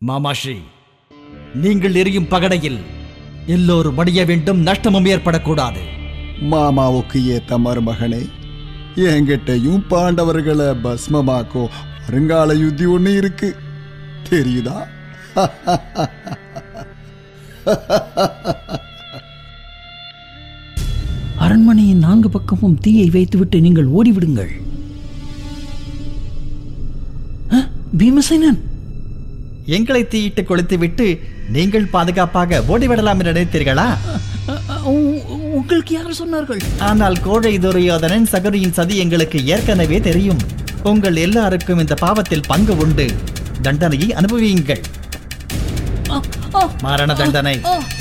மாமாஷி நீங்கள் எரியும் பகடையில் எல்லோரும் மடிய வேண்டும் நஷ்டமும் ஏற்படக்கூடாது மாமாவுக்கு ஏத்த மருமகனே என்கிட்டயும் பாண்டவர்களை பஸ்மமாக்கும் வருங்கால யுத்தி ஒண்ணு இருக்கு தெரியுதா அரண்மனையின் நான்கு பக்கமும் தீயை வைத்துவிட்டு நீங்கள் ஓடிவிடுங்கள் அ, பீமசேனன் எங்களை தீயிட்டு கொளுத்துவிட்டு நீங்கள் பாதுகாப்பாக ஓடிவிடலாம் என்று நினைத்தீர்களா அ, அ, உ- உங்களுக்கு யார் சொன்னார்கள் ஆனால் கோழை துரியோதனன் சகரியின் சதி எங்களுக்கு ஏற்கனவே தெரியும் உங்கள் எல்லாருக்கும் இந்த பாவத்தில் பங்கு உண்டு தண்டனையை அனுபவியுங்கள் அ, அ, மரண தண்டனை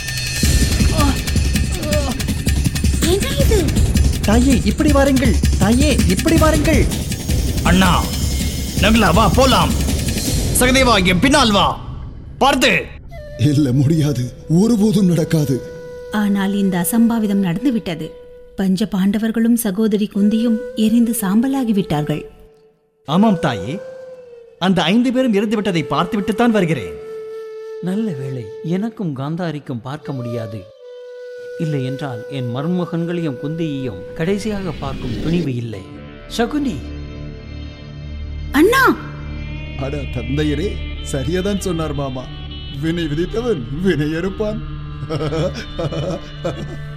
என்ன இது தாயே இப்படி வாருங்கள் தாயே இப்படி வாருங்கள் அண்ணா நகலா வா போலாம் சகதேவா என் பின்னால் வா பார்த்து இல்ல முடியாது ஒருபோதும் நடக்காது ஆனால் இந்த அசம்பாவிதம் நடந்துவிட்டது பஞ்ச பாண்டவர்களும் சகோதரி குந்தியும் எரிந்து சாம்பலாகி விட்டார்கள் ஆமாம் தாயே அந்த ஐந்து பேரும் இறந்து விட்டதை பார்த்துவிட்டுத்தான் வருகிறேன் நல்ல வேளை எனக்கும் காந்தாரிக்கும் பார்க்க முடியாது இல்லை என்றால் என் மருமகன்களையும் குந்தியையும் கடைசியாக பார்க்கும் துணிவு இல்லை சகுனி அண்ணா அட தந்தையரே சரியாதான் சொன்னார் மாமா வினை விதித்தவன் வினை அறுப்பான்